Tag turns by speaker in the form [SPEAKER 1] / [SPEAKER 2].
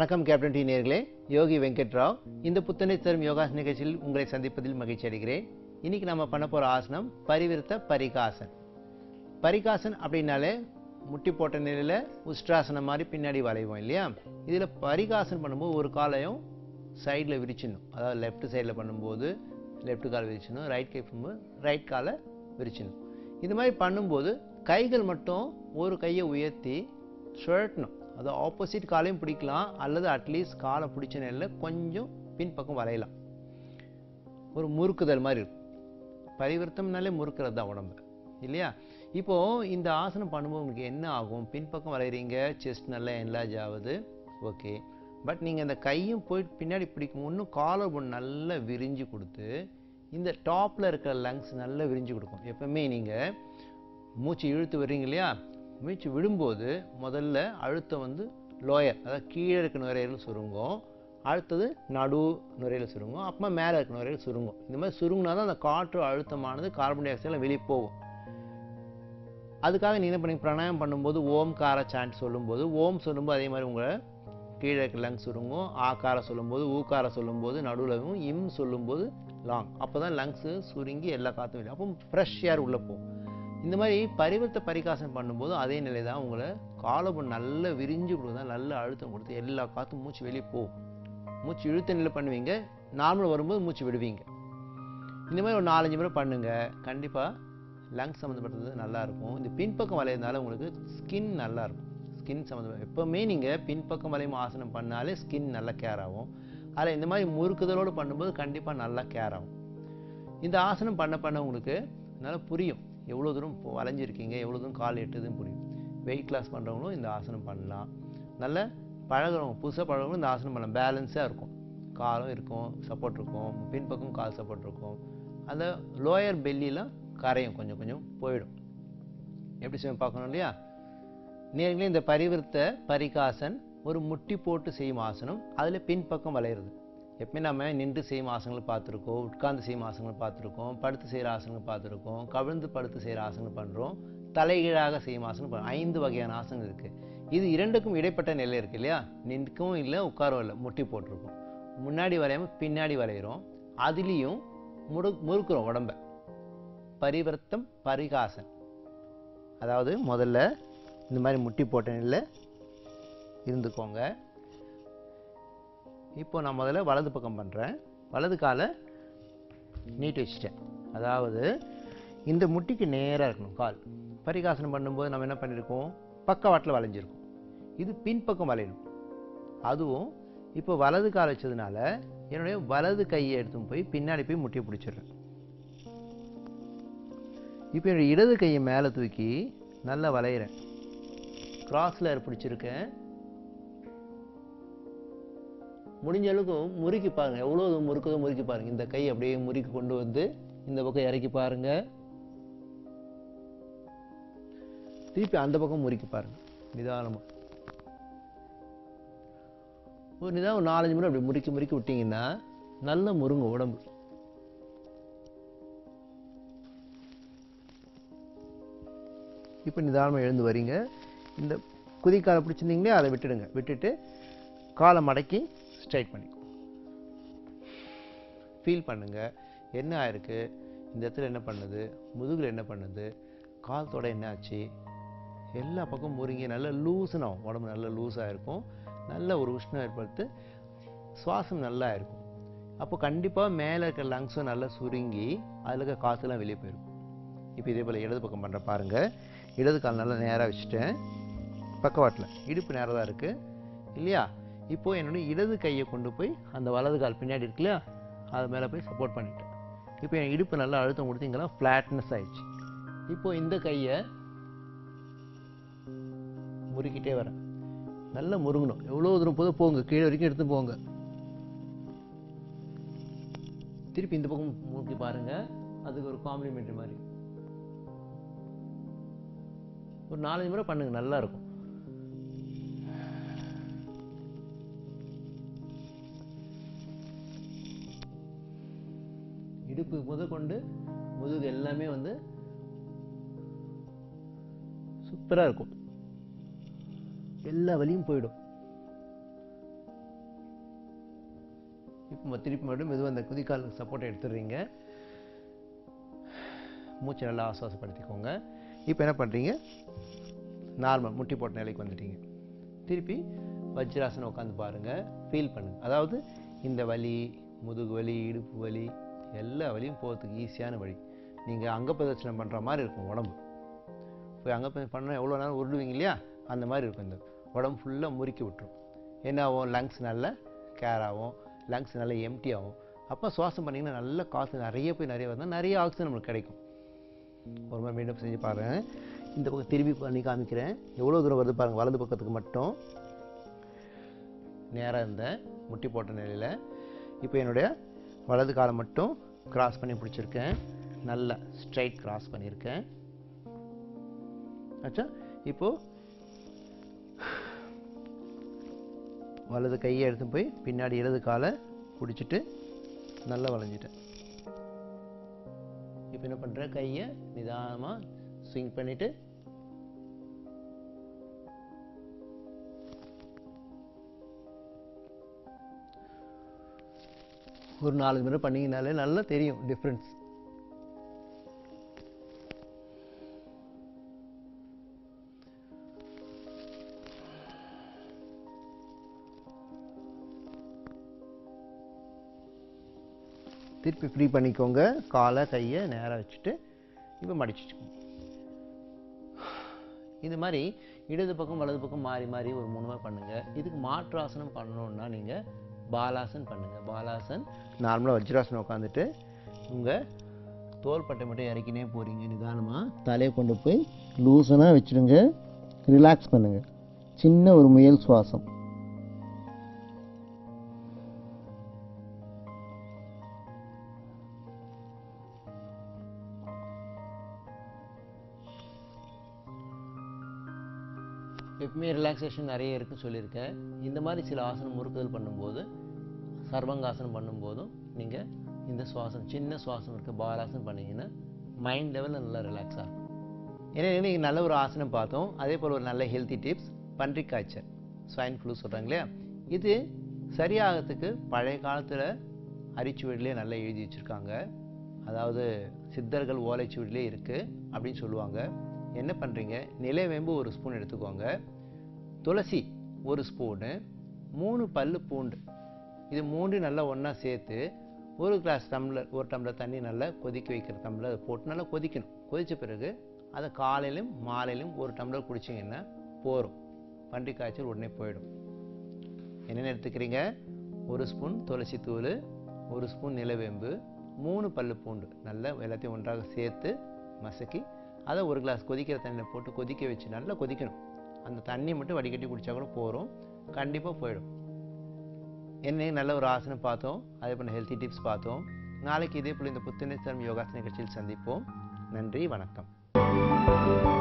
[SPEAKER 1] வணக்கம் captain D நேர்களே யோகி வெங்கட் ராவ் இந்த புத்தனை தரும் யோகாசன நிகழ்ச்சியில் உங்களை சந்திப்பதில் மகிழ்ச்சி அடைகிறேன் இன்னைக்கு நம்ம பண்ண போற ஆசனம் பரிவிருத்த பரிகாசன் பரிகாசன் அப்படின்னாலே முட்டி போட்ட நிலையில உஷ்ட்ராசனம் மாதிரி பின்னாடி வளைவோம் இல்லையா இதுல பரிகாசன் பண்ணும்போது ஒரு காலையும் சைடில் விரிச்சிடணும் அதாவது லெஃப்ட் சைடில் பண்ணும்போது லெஃப்ட் கால் விரிச்சிடணும் ரைட் கை பண்ணும்போது ரைட் காலை விரிச்சிடணும் இது மாதிரி பண்ணும்போது கைகள் மட்டும் ஒரு கையை உயர்த்தி சுழட்டணும் அது ஆப்போசிட் காலையும் பிடிக்கலாம் அல்லது அட்லீஸ்ட் காலை பிடிச்ச நிலையில் கொஞ்சம் பின்பக்கம் வளையலாம் ஒரு முறுக்குதல் மாதிரி இருக்கும் பரிவர்த்தம்னாலே முறுக்கிறது தான் உடம்பு இல்லையா இப்போ இந்த ஆசனம் பண்ணும்போது உங்களுக்கு என்ன ஆகும் பின்பக்கம் வளைகிறீங்க செஸ்ட் நல்லா என்லார்ஜ் ஆகுது ஓகே பட் நீங்கள் இந்த கையும் போயிட்டு பின்னாடி பிடிக்கும் இன்னும் காலர் பொன் நல்லா விரிஞ்சு கொடுத்து இந்த டாப்பில் இருக்கிற லங்ஸ் நல்லா விரிஞ்சு கொடுக்கும் எப்பவுமே நீங்கள் மூச்சு இழுத்து வர்றீங்க இல்லையா மூச்சு விடும்போது முதல்ல அழுத்தம் வந்து லோயர் அதாவது கீழே இருக்க நுரையீரல் சுருங்கும் அடுத்தது நடு நுரையீரல் சுருங்கும் அப்புறமா மேலே இருக்க நுரையீரல் சுருங்கும் இந்த மாதிரி சுருங்கினா தான் அந்த காற்று அழுத்தமானது கார்பன் டை ஆக்சைடில் வெளியே போகும் அதுக்காக நீ என்ன பண்ணி பிராணாயம் பண்ணும்போது ஓம் கார சாண்ட் சொல்லும்போது ஓம் சொல்லும்போது அதே மாதிரி உங்களை கீழே இருக்க லங்ஸ் சுருங்கும் ஆக்கார சொல்லும்போது ஊக்கார சொல்லும்போது நடுவுலவும் இம் சொல்லும்போது லாங் அப்போ தான் லங்ஸு சுருங்கி எல்லா காற்றும் வெளியே அப்போ ஃப்ரெஷ் ஏர் உள்ளே போகும் இந்த மாதிரி பரிவர்த்த பரிகாசனம் பண்ணும்போது அதே நிலை தான் உங்களை காலபம் நல்லா விரிஞ்சு கொடுத்தா நல்ல அழுத்தம் கொடுத்து எல்லா காற்றும் மூச்சு வெளியே போகும் மூச்சு இழுத்த நிலை பண்ணுவீங்க நார்மல் வரும்போது மூச்சு விடுவீங்க இந்த மாதிரி ஒரு நாலஞ்சு முறை பண்ணுங்க கண்டிப்பாக லங்ஸ் சம்மந்தப்பட்டது நல்லா இருக்கும் இந்த பின்பக்கம் வளையதுனால உங்களுக்கு ஸ்கின் நல்லா இருக்கும் ஸ்கின் சம்மந்தம் எப்போவுமே நீங்கள் பின்பக்கம் வளையும் ஆசனம் பண்ணாலே ஸ்கின் நல்லா கேர் ஆகும் அதில் இந்த மாதிரி முறுக்குதலோடு பண்ணும்போது கண்டிப்பாக நல்லா கேர் ஆகும் இந்த ஆசனம் பண்ண பண்ண உங்களுக்கு நல்லா புரியும் எவ்வளோ தூரம் இப்போ வளைஞ்சிருக்கீங்க எவ்வளோ தூரம் கால் எட்டுதுன்னு புரியும் வெயிட் கிளாஸ் பண்ணுறவங்களும் இந்த ஆசனம் பண்ணலாம் நல்ல பழகுறவங்க புதுசாக பழகுறவங்க இந்த ஆசனம் பண்ணலாம் பேலன்ஸாக இருக்கும் காலும் இருக்கும் சப்போர்ட் இருக்கும் பின்பக்கம் கால் சப்போர்ட் இருக்கும் அந்த லோயர் பெல்லிலாம் கரையும் கொஞ்சம் கொஞ்சம் போயிடும் எப்படி செய்ய பார்க்கணும் இல்லையா நேர்களே இந்த பரிவர்த்த பரிகாசன் ஒரு முட்டி போட்டு செய்யும் ஆசனம் அதில் பின்பக்கம் வளையிறது எப்பவுமே நம்ம நின்று செய்யும் ஆசனங்கள் பார்த்துருக்கோம் உட்கார்ந்து செய்யும் ஆசனங்கள் பார்த்துருக்கோம் படுத்து செய்கிற ஆசனங்கள் பார்த்துருக்கோம் கவிழ்ந்து படுத்து செய்கிற ஆசனங்கள் பண்ணுறோம் தலைகீழாக செய்யும் ஆசனம் பண்றோம். ஐந்து வகையான ஆசனங்கள் இருக்குது இது இரண்டுக்கும் இடைப்பட்ட நிலை இருக்கு இல்லையா நிற்கவும் இல்லை உட்காரவும் இல்லை முட்டி போட்டிருக்கோம் முன்னாடி வரையாமல் பின்னாடி வரைகிறோம் அதுலேயும் முடு முறுக்குறோம் உடம்ப பரிவர்த்தம் பரிகாசன் அதாவது முதல்ல இந்த மாதிரி முட்டி போட்ட நிலையில் இருந்துக்கோங்க இப்போ நான் முதல்ல வலது பக்கம் பண்ணுறேன் வலது காலை நீட்டி வச்சுட்டேன் அதாவது இந்த முட்டிக்கு நேராக இருக்கணும் கால் பரிகாசனம் பண்ணும்போது நம்ம என்ன பண்ணியிருக்கோம் பக்கவாட்டில் வளைஞ்சிருக்கோம் இது பின்பக்கம் வளையணும் அதுவும் இப்போ வலது கால் வச்சதுனால என்னுடைய வலது கையை எடுத்து போய் பின்னாடி போய் முட்டியை பிடிச்சிடுறேன் இப்போ என்னுடைய இடது கையை மேலே தூக்கி நல்லா வளையிறேன் கிராஸில் பிடிச்சிருக்கேன் முடிஞ்ச அளவுக்கு முறுக்கி பாருங்க எவ்வளோ இது முறுக்குதோ முறுக்கி பாருங்க இந்த கை அப்படியே முறுக்கி கொண்டு வந்து இந்த பக்கம் இறக்கி பாருங்க திருப்பி அந்த பக்கம் முறுக்கி பாருங்க நிதானமா ஒரு நிதானம் ஒரு நாலஞ்சு முறை அப்படி முறுக்கி முறுக்கி விட்டீங்கன்னா நல்ல முருங்க உடம்பு இப்போ நிதானமாக எழுந்து வரீங்க இந்த குதிக்காலை பிடிச்சிருந்தீங்களே அதை விட்டுடுங்க விட்டுட்டு காலை மடக்கி ஸ்ட்ரைட் பண்ணிக்கோ ஃபீல் பண்ணுங்க என்ன ஆயிருக்கு இந்த இடத்துல என்ன பண்ணுது முதுகில் என்ன பண்ணுது கால் தொடை என்ன ஆச்சு எல்லா பக்கம் முறிங்கி நல்லா லூசன் ஆகும் உடம்பு நல்லா லூஸாக இருக்கும் நல்ல ஒரு உஷ்ணம் ஏற்படுத்து சுவாசம் நல்லா இருக்கும் அப்போ கண்டிப்பாக மேலே இருக்க லங்ஸும் நல்லா சுருங்கி அதில் இருக்க காற்றுலாம் வெளியே போயிடும் இப்போ இதே போல் இடது பக்கம் பண்ணுற பாருங்க இடது கால் நல்லா நேராக வச்சுட்டேன் பக்கவாட்டில் இடுப்பு நேராக தான் இருக்குது இல்லையா இப்போ என்னுடைய இடது கையை கொண்டு போய் அந்த வலது கால் பின்னாடி இருக்கு இல்லையா அது மேலே போய் சப்போர்ட் பண்ணிட்டேன் இப்போ என் இடுப்பு நல்லா அழுத்தம் கொடுத்து இங்கெல்லாம் ஃப்ளாட்னஸ் ஆயிடுச்சு இப்போ இந்த கையை முறுக்கிட்டே வரேன் நல்லா முருங்கணும் எவ்வளோ தூரம் போதும் போங்க கீழே வரைக்கும் எடுத்து போங்க திருப்பி இந்த பக்கம் முறுக்கி பாருங்க அதுக்கு ஒரு காம்ப்ளிமெண்ட்ரி மாதிரி ஒரு நாலஞ்சு முறை பண்ணுங்க நல்லா இருக்கும் இடுப்பு முதற்கொண்டு முதுகு எல்லாமே வந்து சூப்பரா இருக்கும் எல்லா வலியும் போயிடும் இப்போ திருப்பி மறுபடியும் மெதுவாக அந்த குதிக்கால் சப்போர்ட்டை எடுத்துடுறீங்க மூச்சை நல்லா ஆசுவாசப்படுத்திக்கோங்க இப்போ என்ன பண்ணுறீங்க நார்மல் முட்டி போட்ட நிலைக்கு வந்துட்டீங்க திருப்பி வஜ்ராசனம் உட்காந்து பாருங்கள் ஃபீல் பண்ணுங்கள் அதாவது இந்த வலி முதுகு வலி இடுப்பு வலி எல்லா வலியும் போகிறதுக்கு ஈஸியான வழி நீங்கள் அங்க பிரதட்சணம் பண்ணுற மாதிரி இருக்கும் உடம்பு போய் அங்கே போய் பண்ண எவ்வளோ நேரம் உருடுவீங்க இல்லையா அந்த மாதிரி இருக்கும் இந்த உடம்பு ஃபுல்லாக முறுக்கி விட்டுரும் என்ன ஆகும் லங்ஸ் நல்ல கேர் ஆகும் லங்ஸ் நல்லா எம்டி ஆகும் அப்போ சுவாசம் பண்ணிங்கன்னா நல்ல காற்று நிறைய போய் நிறைய வந்தால் நிறைய ஆக்சிஜன் நம்மளுக்கு கிடைக்கும் ஒரு மாதிரி மீண்டும் செஞ்சு பாருங்க இந்த பக்கம் திரும்பி பண்ணி காமிக்கிறேன் எவ்வளோ தூரம் வருது பாருங்கள் வலது பக்கத்துக்கு மட்டும் நேராக இருந்தேன் முட்டி போட்ட நிலையில் இப்போ என்னுடைய வலது காலை மட்டும் கிராஸ் பண்ணி பிடிச்சிருக்கேன் நல்லா ஸ்ட்ரைட் கிராஸ் பண்ணியிருக்கேன் ஆச்சா இப்போது வலது கையை எடுத்து போய் பின்னாடி இடது காலை பிடிச்சிட்டு நல்லா வளைஞ்சிட்டேன் இப்போ என்ன பண்ணுறேன் கையை நிதானமாக ஸ்விங் பண்ணிவிட்டு ஒரு நாலு முறை பண்ணிங்கனாலே நல்லா தெரியும் டிஃப்ரென்ஸ் திருப்பி ஃப்ரீ பண்ணிக்கோங்க காலை கையை நேராக வச்சுட்டு இப்போ மடிச்சுக்கோங்க இது மாதிரி இடது பக்கம் வலது பக்கம் மாறி மாறி ஒரு மூணு முறை பண்ணுங்கள் இதுக்கு மாற்று ஆசனம் பண்ணணுன்னா நீங்கள் பாலாசன் பண்ணுங்கள் பாலாசன் நார்மலாக வஜ்ராசனம் உட்காந்துட்டு உங்கள் தோள்பட்டை மட்டும் இறக்கினே போகிறீங்க நிதானமாக தலையை கொண்டு போய் லூசனாக வச்சுடுங்க ரிலாக்ஸ் பண்ணுங்கள் சின்ன ஒரு முயல் சுவாசம் எப்பவுமே ரிலாக்ஸேஷன் நிறைய இருக்குன்னு சொல்லியிருக்கேன் இந்த மாதிரி சில ஆசனம் முறுக்குதல் பண்ணும்போது சர்வங்காசனம் பண்ணும்போதும் நீங்கள் இந்த சுவாசம் சின்ன சுவாசம் இருக்க பாலாசனம் பண்ணீங்கன்னா மைண்ட் லெவலில் நல்லா ரிலாக்ஸ் ஆகும் ஏன்னா நீங்கள் நல்ல ஒரு ஆசனம் பார்த்தோம் அதே போல் ஒரு நல்ல ஹெல்த்தி டிப்ஸ் பன்றி காய்ச்சல் ஸ்வைன் ஃப்ளூ சொல்கிறாங்க இல்லையா இது சரியாகிறதுக்கு பழைய காலத்தில் அரிச்சுவடிலே நல்லா எழுதி வச்சுருக்காங்க அதாவது சித்தர்கள் ஓலைச்சுவடிலே இருக்குது அப்படின்னு சொல்லுவாங்க என்ன பண்ணுறீங்க நிலவேம்பு ஒரு ஸ்பூன் எடுத்துக்கோங்க துளசி ஒரு ஸ்பூனு மூணு பல்லு பூண்டு இது மூன்று நல்லா ஒன்றா சேர்த்து ஒரு கிளாஸ் டம்ளர் ஒரு டம்ளர் தண்ணி நல்லா கொதிக்க வைக்கிற டம்ளர் அதை போட்டு நல்லா கொதிக்கணும் கொதித்த பிறகு அதை காலையிலும் மாலையிலும் ஒரு டம்ளர் குடிச்சிங்கன்னா போதும் பன்றி காய்ச்சல் உடனே போயிடும் என்னென்ன எடுத்துக்கிறீங்க ஒரு ஸ்பூன் துளசி தூள் ஒரு ஸ்பூன் நிலவேம்பு மூணு பல்லு பூண்டு நல்லா எல்லாத்தையும் ஒன்றாக சேர்த்து மசக்கி அதை ஒரு கிளாஸ் கொதிக்கிற தண்ணியில் போட்டு கொதிக்க வச்சு நல்லா கொதிக்கணும் அந்த தண்ணி மட்டும் வடிகட்டி குடித்தா கூட போகிறோம் கண்டிப்பாக போயிடும் என்ன நல்ல ஒரு ஆசனம் பார்த்தோம் அதே போல் ஹெல்த்தி டிப்ஸ் பார்த்தோம் நாளைக்கு இதே போல் இந்த புத்துணர்ச்சி தரும் யோகாசன நிகழ்ச்சியில் சந்திப்போம் நன்றி வணக்கம்